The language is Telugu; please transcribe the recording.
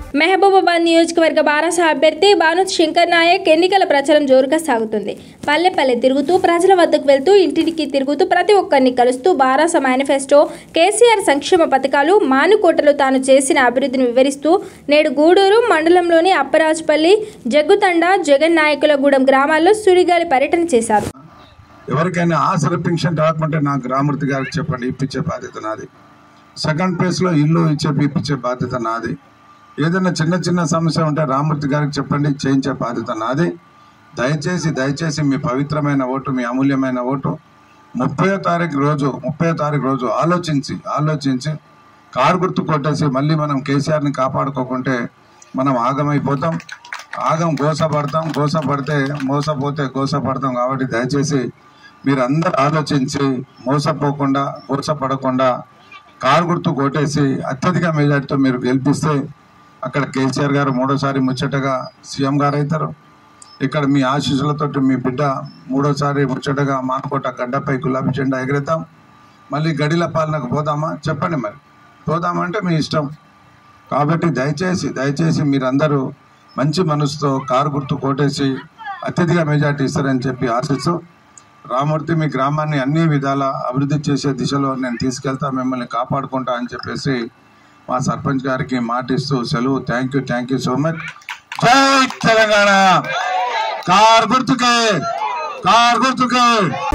మహబూబాబాద్ నియోజకవర్గ బారాస అభ్యర్థి భానుత్ శంకర్ నాయక్ ఎన్నికల ప్రచారం జోరుగా సాగుతుంది పల్లె పల్లె తిరుగుతూ ప్రజల వద్దకు వెళ్తూ ఇంటింటికి తిరుగుతూ ప్రతి ఒక్కరిని కలుస్తూ బారాస మేనిఫెస్టో కేసీఆర్ సంక్షేమ పథకాలు మానుకోటలో తాను చేసిన అభివృద్ధిని వివరిస్తూ నేడు గూడూరు మండలంలోని అప్పరాజుపల్లి జగ్గుతండ జగన్ నాయకులగూడెం గ్రామాల్లో సుడిగాలి పర్యటన చేశారు ఎవరికైనా ఆసర పింఛన్ రాకుంటే నాకు రామూర్తి గారికి చెప్పండి ఇప్పించే బాధ్యత నాది సెకండ్ ప్లేస్లో ఇల్లు ఇచ్చే ఇప్పించే బాధ్యత నాది ఏదైనా చిన్న చిన్న సమస్య ఉంటే రామూర్తి గారికి చెప్పండి చేయించే బాధ్యత నాది దయచేసి దయచేసి మీ పవిత్రమైన ఓటు మీ అమూల్యమైన ఓటు ముప్పై తారీఖు రోజు ముప్పై తారీఖు రోజు ఆలోచించి ఆలోచించి కారు గుర్తు కొట్టేసి మళ్ళీ మనం కేసీఆర్ని కాపాడుకోకుంటే మనం ఆగమైపోతాం ఆగం గోసపడతాం గోసపడితే మోసపోతే గోసపడతాం కాబట్టి దయచేసి మీరు అందరూ ఆలోచించి మోసపోకుండా గోసపడకుండా కారు గుర్తు కొట్టేసి అత్యధిక మెజార్టీతో మీరు గెలిపిస్తే అక్కడ కేసీఆర్ గారు మూడోసారి ముచ్చటగా సీఎం గారు అవుతారు ఇక్కడ మీ ఆశీస్సులతో మీ బిడ్డ మూడోసారి ముచ్చటగా మానుకోట గడ్డపై గులాబీ జెండా ఎగరేద్దాం మళ్ళీ గడిల పాలనకు పోదామా చెప్పండి మరి పోదామంటే మీ ఇష్టం కాబట్టి దయచేసి దయచేసి మీరందరూ మంచి మనసుతో కారు గుర్తు కోటేసి అత్యధిక మెజార్టీ ఇస్తారని చెప్పి ఆశిస్తూ రామూర్తి మీ గ్రామాన్ని అన్ని విధాల అభివృద్ధి చేసే దిశలో నేను తీసుకెళ్తా మిమ్మల్ని కాపాడుకుంటా అని చెప్పేసి మా సర్పంచ్ గారికి మాటిస్తూ సెలవు thank you thank you so much జై తెలంగాణ కార్ గుర్తుకే కార్ గుర్తుకే